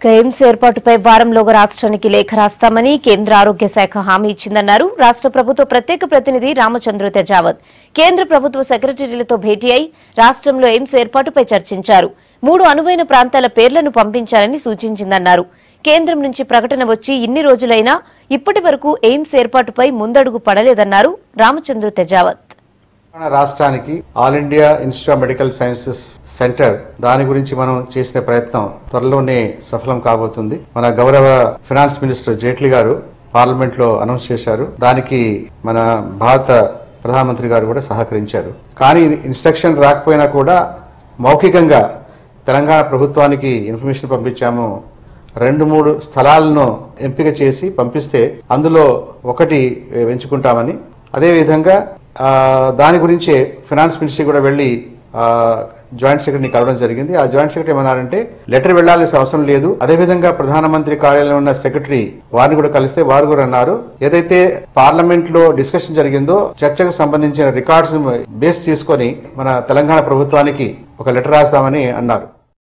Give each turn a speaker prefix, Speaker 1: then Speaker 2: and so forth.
Speaker 1: AIIMS ఏర్పాటుపై వారంలోగా రాష్ట్రానికి లేఖ రాస్తామని కేంద్ర ఆరోగ్య శాఖ హామీ ఇచ్చిందన్నారు రాష్ట్ర ప్రభుత్వ ప్రత్యేక ప్రతినిధి రామచంద్ర తెజావత్ కేంద్ర ప్రభుత్వ సెక్రటరీలతో భేటీ అయి రాష్ట్రంలో ఎయిమ్స్ ఏర్పాటుపై చర్చించారు మూడు అనువైన ప్రాంతాల పేర్లను పంపించాలని సూచించిందన్నారు కేంద్రం నుంచి ప్రకటన వచ్చి ఇన్ని రోజులైనా ఇప్పటి వరకు ఎయిమ్స్ ఏర్పాటుపై ముందడుగు పడలేదన్నారు రామచంద్ర తెజావత్
Speaker 2: తెలంగాణ రాష్ట్రానికి All India Institute of Medical Sciences centre దాని గురించి మనం చేసిన ప్రయత్నం త్వరలోనే సఫలం కాబోతుంది మన గౌరవ ఫినాన్స్ మినిస్టర్ జైట్లీ గారు పార్లమెంట్ లో అనౌన్స్ చేశారు దానికి మన భారత ప్రధానమంత్రి గారు కూడా సహకరించారు కానీ ఇన్స్ట్రక్షన్ రాకపోయినా కూడా మౌఖికంగా తెలంగాణ ప్రభుత్వానికి ఇన్ఫర్మేషన్ పంపించాము రెండు మూడు స్థలాలను ఎంపిక చేసి పంపిస్తే అందులో ఒకటి ఎంచుకుంటామని అదేవిధంగా ఆ, దాని గురించే ఫినాన్స్ మినిస్ట్రీ కూడా వెళ్ళి ఆ, జాయింట్ సెక్రటరీని కలవడం జరిగింది ఆ జాయింట్ సెక్రటరీ ఏమన్నారంటే లెటర్ వెళ్లాల్సిన అవసరం లేదు అదేవిధంగా ప్రధానమంత్రి కార్యాలయంలో ఉన్న సెక్రటరీ వారిని కూడా కలిస్తే వారు కూడా అన్నారు ఏదైతే పార్లమెంట్ లో డిస్కషన్ జరిగిందో చర్చకు సంబంధించిన రికార్డ్స్ బేస్ తీసుకొని మన తెలంగాణ ప్రభుత్వానికి ఒక లెటర్ రాస్తామని అన్నారు